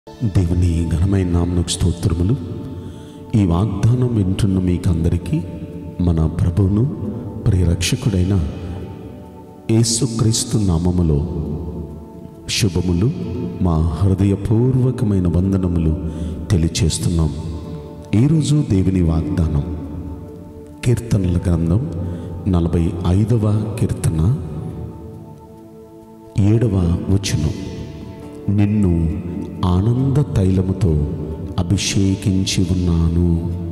దేవుని ఘనమైన నామనకు స్తోత్రములు ఈ వాగ్దానం వింటున్న మీకందరికీ మన ప్రభువును ప్రియరక్షకుడైన యేసుక్రీస్తు నామములో శుభములు మా హృదయపూర్వకమైన వందనములు తెలియచేస్తున్నాం ఈరోజు దేవుని వాగ్దానం కీర్తనల గ్రంథం నలభై ఐదవ కీర్తన ఏడవ వచనం నిన్ను ఆనంద తైలముతో అభిషేకించి ఉన్నాను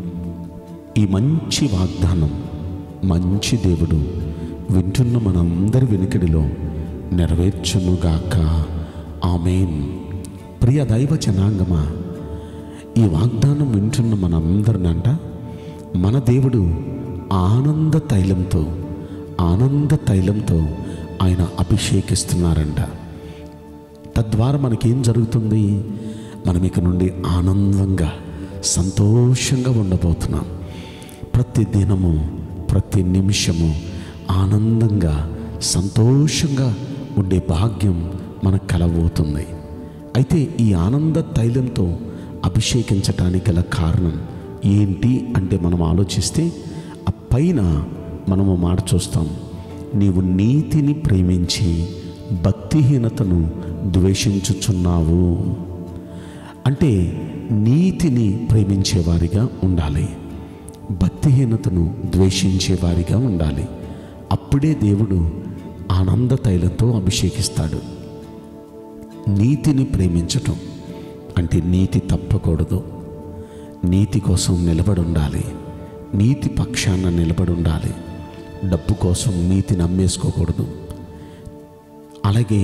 ఈ మంచి వాగ్దానం మంచి దేవుడు వింటున్న మనందరి వెనుకడిలో నెరవేర్చునుగాక ఆమెన్ ప్రియ దైవ జనాంగమా ఈ వాగ్దానం వింటున్న మనందరినంట మన దేవుడు ఆనంద తైలంతో ఆనంద తైలంతో ఆయన అభిషేకిస్తున్నారంట తద్వారా మనకేం జరుగుతుంది మనం ఇక నుండి ఆనందంగా సంతోషంగా ఉండబోతున్నాం ప్రతి దినము ప్రతి నిమిషము ఆనందంగా సంతోషంగా ఉండే భాగ్యం మనకు కలబోతుంది అయితే ఈ ఆనంద తైలంతో అభిషేకించటానికి గల కారణం ఏంటి అంటే మనం ఆలోచిస్తే ఆ పైన మనము మాట చూస్తాం నీవు నీతిని ప్రేమించి భక్తిహీనతను ద్వేషించుచున్నావు అంటే నీతిని ప్రేమించేవారిగా ఉండాలి భక్తిహీనతను ద్వేషించేవారిగా ఉండాలి అప్పుడే దేవుడు ఆనంద తైలంతో అభిషేకిస్తాడు నీతిని ప్రేమించటం అంటే నీతి తప్పకూడదు నీతి కోసం నిలబడి ఉండాలి నీతి పక్షాన నిలబడి ఉండాలి డబ్బు కోసం నీతిని అమ్మేసుకోకూడదు అలాగే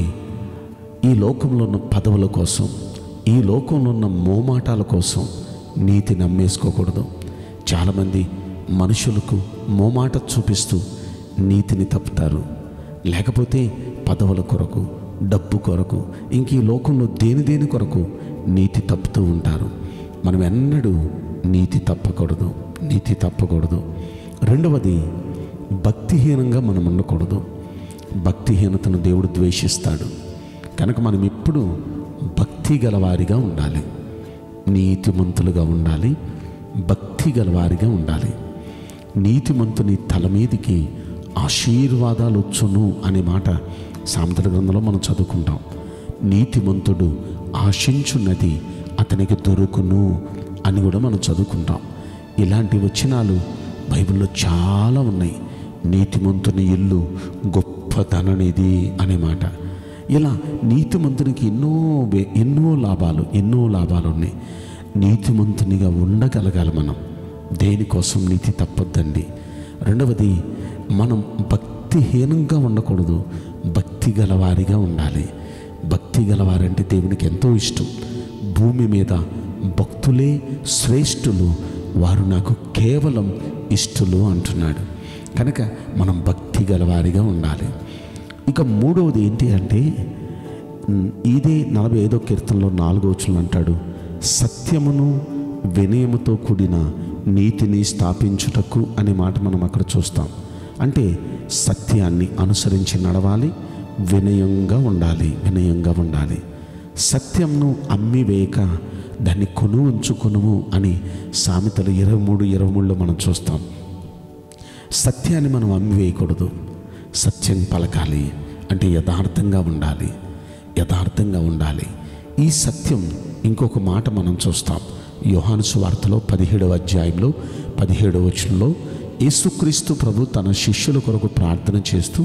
ఈ లోకంలో ఉన్న పదవుల కోసం ఈ లోకంలో ఉన్న మోమాటాల కోసం నీతి నమ్మేసుకోకూడదు చాలామంది మనుషులకు మోమాట చూపిస్తూ నీతిని తప్పుతారు లేకపోతే పదవుల కొరకు డబ్బు కొరకు ఇంక ఈ లోకంలో దేని దేని కొరకు నీతి తప్పుతూ ఉంటారు మనం ఎన్నడూ నీతి తప్పకూడదు నీతి తప్పకూడదు రెండవది భక్తిహీనంగా మనం ఉండకూడదు భక్తిహీనతను దేవుడు ద్వేషిస్తాడు కనుక మనం ఎప్పుడు భక్తి గలవారిగా ఉండాలి నీతిమంతులుగా ఉండాలి భక్తి గలవారిగా ఉండాలి నీతిమంతుని తల మీదికి ఆశీర్వాదాలు వచ్చును అనే మాట సామెతల గ్రంథంలో మనం చదువుకుంటాం నీతిమంతుడు ఆశించున్నది అతనికి దొరుకును అని కూడా మనం చదువుకుంటాం ఇలాంటి వచనాలు బైబిల్లో చాలా ఉన్నాయి నీతిమంతుని ఇల్లు గొప్పతననిది అనే మాట ఇలా నీతిమంతునికి ఎన్నో బే- ఎన్నో లాభాలు ఎన్నో లాభాలు ఉన్నాయి నీతిమంతునిగా ఉండగలగాలి మనం దేనికోసం నీతి తప్పొద్దండి రెండవది మనం భక్తిహీనంగా ఉండకూడదు భక్తి గలవారిగా ఉండాలి భక్తి గలవారంటే దేవునికి ఎంతో ఇష్టం భూమి మీద భక్తులే శ్రేష్ఠులు వారు నాకు కేవలం ఇష్టలు అంటున్నాడు కనుక మనం భక్తి గలవారిగా ఉండాలి ఇక మూడవది ఏంటి అంటే ఉమ్, ఇదే నలభై ఐదో కీర్తనలో నాలుగో వచనం అంటాడు సత్యమును వినయముతో కూడిన నీతిని స్థాపించుటకు అనే మాట మనం అక్కడ చూస్తాం అంటే సత్యాన్ని అనుసరించి నడవాలి వినయంగా ఉండాలి వినయంగా ఉండాలి సత్యంను అమ్మివేయక దాన్ని కొను ఉంచుకొనుము అని సామెతలు ఇరవై మూడు ఇరవై మూడులో మనం చూస్తాం సత్యాన్ని మనం అమ్మివేయకూడదు సత్యం పలకాలి అంటే యథార్థంగా ఉండాలి యథార్థంగా ఉండాలి ఈ సత్యం ఇంకొక మాట మనం చూస్తాం యోహాను సువార్తలో పదిహేడవ అధ్యాయంలో పదిహేడవ వచనంలో యేసుక్రీస్తు ప్రభు తన శిష్యుల కొరకు ప్రార్థన చేస్తూ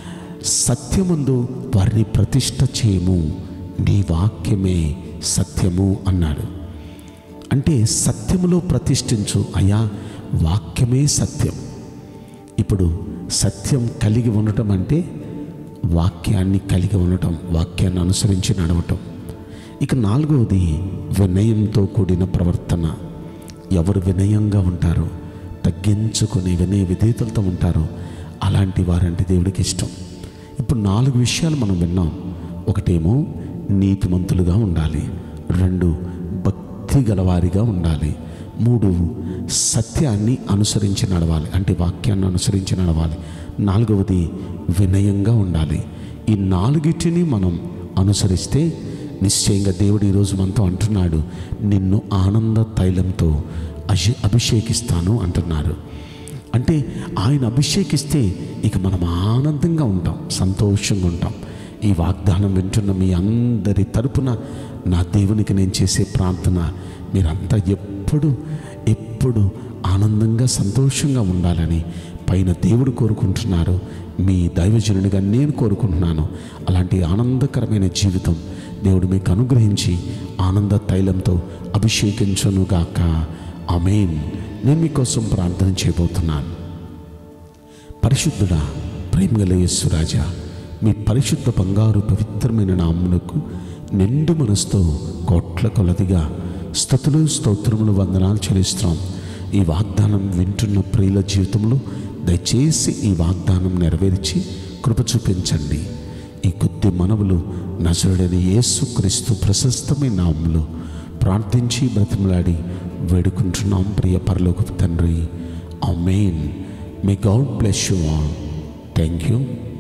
సత్యమందు వారిని ప్రతిష్ట చేయము నీ వాక్యమే సత్యము అన్నాడు అంటే సత్యములో ప్రతిష్ఠించు అయ్యా వాక్యమే సత్యం ఇప్పుడు సత్యం కలిగి ఉండటం అంటే వాక్యాన్ని కలిగి ఉండటం వాక్యాన్ని అనుసరించి నడవటం ఇక నాలుగవది వినయంతో కూడిన ప్రవర్తన ఎవరు వినయంగా ఉంటారో తగ్గించుకుని వినయ విధేతలతో ఉంటారో అలాంటి వారంటే దేవుడికి ఇష్టం ఇప్పుడు నాలుగు విషయాలు మనం విన్నాం ఒకటేమో నీతిమంతులుగా ఉండాలి రెండు భక్తి గలవారిగా ఉండాలి మూడు సత్యాన్ని అనుసరించి నడవాలి అంటే వాక్యాన్ని అనుసరించి నడవాలి నాలుగవది వినయంగా ఉండాలి ఈ నాలుగిటిని మనం అనుసరిస్తే నిశ్చయంగా దేవుడు ఈరోజు మనతో అంటున్నాడు నిన్ను ఆనంద తైలంతో అషి అభిషేకిస్తాను అంటున్నారు అంటే ఆయన అభిషేకిస్తే ఇక మనం ఆనందంగా ఉంటాం సంతోషంగా ఉంటాం ఈ వాగ్దానం వింటున్న మీ అందరి తరపున నా దేవునికి నేను చేసే ప్రార్థన మీరంతా ఎప్పుడు ఎప్పుడు ఆనందంగా సంతోషంగా ఉండాలని పైన దేవుడు కోరుకుంటున్నారు మీ దైవజనుడిగా నేను కోరుకుంటున్నాను అలాంటి ఆనందకరమైన జీవితం దేవుడు మీకు అనుగ్రహించి ఆనంద తైలంతో అభిషేకించనుగాక ఆమెన్ నేను మీకోసం ప్రార్థన చేయబోతున్నాను పరిశుద్ధుడా ప్రేమగల యేసురాజా మీ పరిశుద్ధ బంగారు పవిత్రమైన నామునకు నిండు మనసుతో కోట్ల కొలదిగా స్థుతులు స్తోత్రములు వందనాలు చెల్లిస్తున్నాం ఈ వాగ్దానం వింటున్న ప్రియుల జీవితంలో దయచేసి ఈ వాగ్దానం నెరవేర్చి కృప చూపించండి ఈ కొద్ది మనవులు నజరుడని యేసుక్రీస్తు ప్రశస్తమైన నామములో ప్రార్థించి బ్రతిమలాడి వేడుకుంటున్నాం ప్రియ పరలోకపు తండ్రి amen may God bless you all thank you